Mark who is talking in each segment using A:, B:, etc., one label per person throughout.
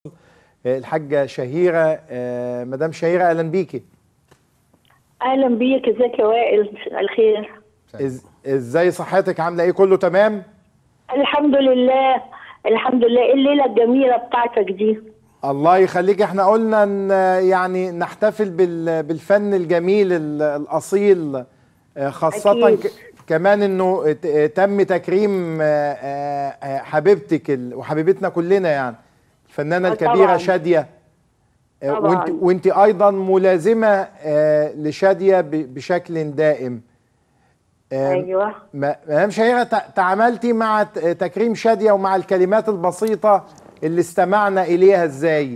A: الحاجة شهيرة آه، مدام شهيرة أهلا بيكي
B: اهلا بيك ازيك يا وائل الخير
A: إز- ازاي صحتك عاملة ايه كله تمام
B: الحمد لله الحمد لله إيه الليله الجميله بتاعتك دي
A: الله يخليك احنا قلنا ان آه، يعني نحتفل بال- بالفن الجميل ال- الأصيل آه، خاصة
B: أكيد.
A: ك- كمان انه ت- آه، تم تكريم آه، آه، آه، حبيبتك ال- وحبيبتنا كلنا يعني الفنانة
B: آه،
A: الكبيرة
B: طبعاً.
A: شادية آه،
B: طبعاً.
A: وانت وانت ايضا ملازمة آه، لشادية ب- بشكل دائم آه،
B: ايوه
A: ما- مدام شهيرة تع- تعاملتي مع ت- تكريم شادية ومع الكلمات البسيطة اللي استمعنا إليها ازاي؟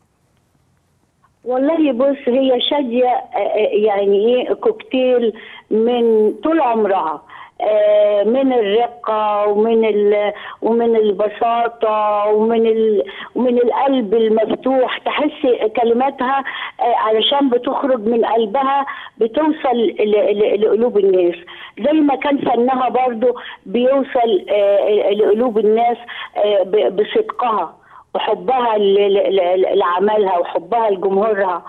B: والله بص هي شاديه آه، آه، يعني ايه كوكتيل من طول عمرها آه، من الرقه ومن ال ومن البساطه ومن ال ومن القلب المفتوح تحس كلماتها آه، علشان بتخرج من قلبها بتوصل ل- ل- لقلوب الناس زي ما كان فنها برضو بيوصل آه، لقلوب الناس آه، ب- بصدقها وحبها ل- ل- ل- لعملها وحبها لجمهورها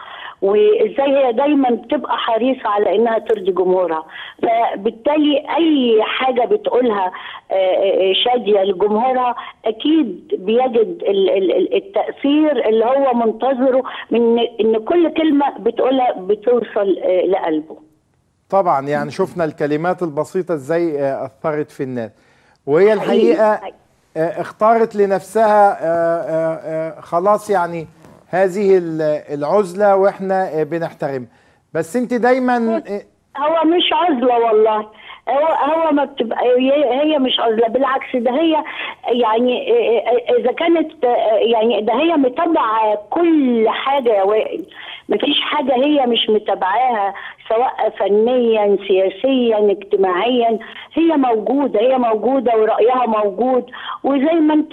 B: وازاي هي دايما بتبقى حريصه على انها ترضي جمهورها فبالتالي اي حاجه بتقولها آه، آه، شاديه لجمهورها اكيد بيجد ال- ال- ال- التاثير اللي هو منتظره من ان كل كلمه بتقولها بتوصل آه، لقلبه
A: طبعا يعني شفنا الكلمات البسيطة ازاي آه، أثرت في الناس وهي الحقيقة
B: حقيقي.
A: آه، اختارت لنفسها آه، آه، آه، خلاص يعني هذه ال- العزلة واحنا آه، بنحترم بس انت دايما آه،
B: هو مش عزلة والله هو هو ما بتبقى هي هي مش عزلة بالعكس ده هي يعني إذا كانت يعني ده هي متابعة كل حاجة يا وائل مفيش حاجة هي مش متابعاها سواء فنيا سياسيا اجتماعيا هي موجودة هي موجودة ورأيها موجود وزي ما انت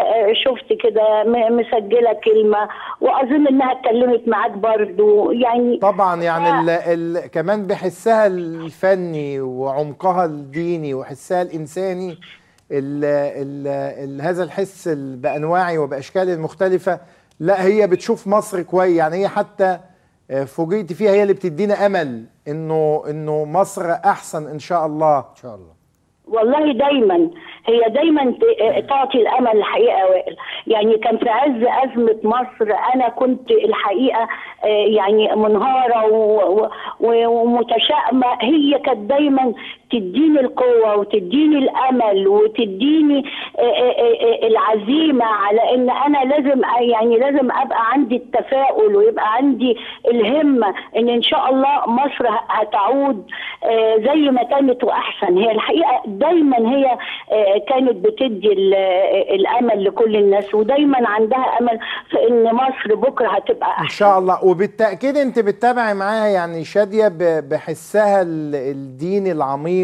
B: شفت كده م- مسجلة كلمة وأظن إنها اتكلمت معاك برضو يعني
A: طبعا يعني ال ال كمان بحسها الفني وعمقها الديني وحسها الإنساني ال ال ال هذا الحس ال- بأنواعه وبأشكاله المختلفة لا هي بتشوف مصر كويس يعني هي حتى آه، فوجئت فيها هي اللي بتدينا أمل إنه إنه مصر أحسن إن شاء الله
C: ان شاء الله
B: والله دايما هي دايما ت- تعطي الامل الحقيقه يا وائل يعني كان في عز ازمه مصر انا كنت الحقيقه آه، يعني منهاره و- و- و- ومتشائمه هي كانت دايما تديني القوه وتديني الامل وتديني آه، آه، آه، العزيمه على ان انا لازم يعني لازم ابقى عندي التفاؤل ويبقى عندي الهمه ان ان شاء الله مصر ه- هتعود آه، زي ما كانت واحسن هي الحقيقه دايما هي آه، كانت بتدي ال- آه، الامل لكل الناس ودايما عندها امل في ان مصر بكره هتبقى
A: ان
B: احسن
A: شاء الله وبالتاكيد انت بتتابعي معاها يعني شاديه ب- بحسها ال- الديني العميق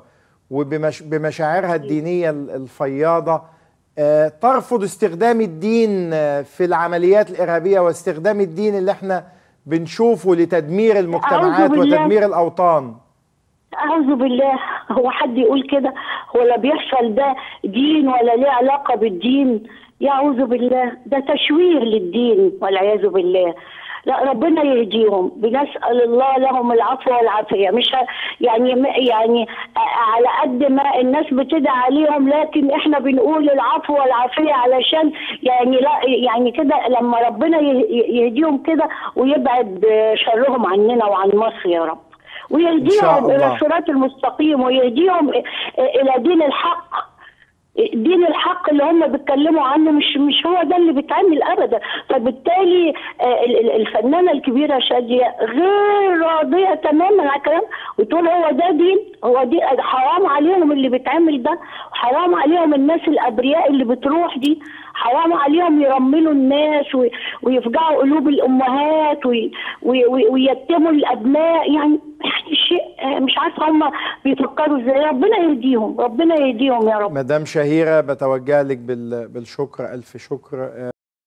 A: وبمشاعرها الدينيه ال- الفياضه آه، ترفض استخدام الدين آه، في العمليات الارهابيه واستخدام الدين اللي احنا بنشوفه لتدمير المجتمعات
B: بالله.
A: وتدمير الاوطان
B: أعوذ بالله هو حد يقول كده هو لا بيحصل ده دين ولا ليه علاقة بالدين يعوذ بالله ده تشويه للدين والعياذ بالله لا ربنا يهديهم بنسأل الله لهم العفو والعافية مش ه- يعني م- يعني ا- على قد ما الناس بتدعي عليهم لكن احنا بنقول العفو والعافية علشان يعني لا يعني كده لما ربنا يه- يهديهم كده ويبعد شرهم عننا وعن مصر يا رب
A: إن شاء
B: ويهديهم الى
A: الله.
B: الصراط المستقيم ويهديهم الى دين الحق دين الحق اللي هم بيتكلموا عنه مش مش هو ده اللي بيتعمل ابدا فبالتالي آه، ال- ال- الفنانه الكبيره شاديه غير راضيه تماما على الكلام وتقول هو ده دين هو دي حرام عليهم اللي بيتعمل ده حرام عليهم الناس الابرياء اللي بتروح دي حرام عليهم يرملوا الناس وي- ويفجعوا قلوب الامهات وي- وي- وي- ويتموا الابناء يعني يعني شيء آه، مش عارفه هم بيفكروا ازاي ربنا يهديهم ربنا يهديهم يا رب
A: مدام شهيره بتوجه لك بال- بالشكر الف شكر آه،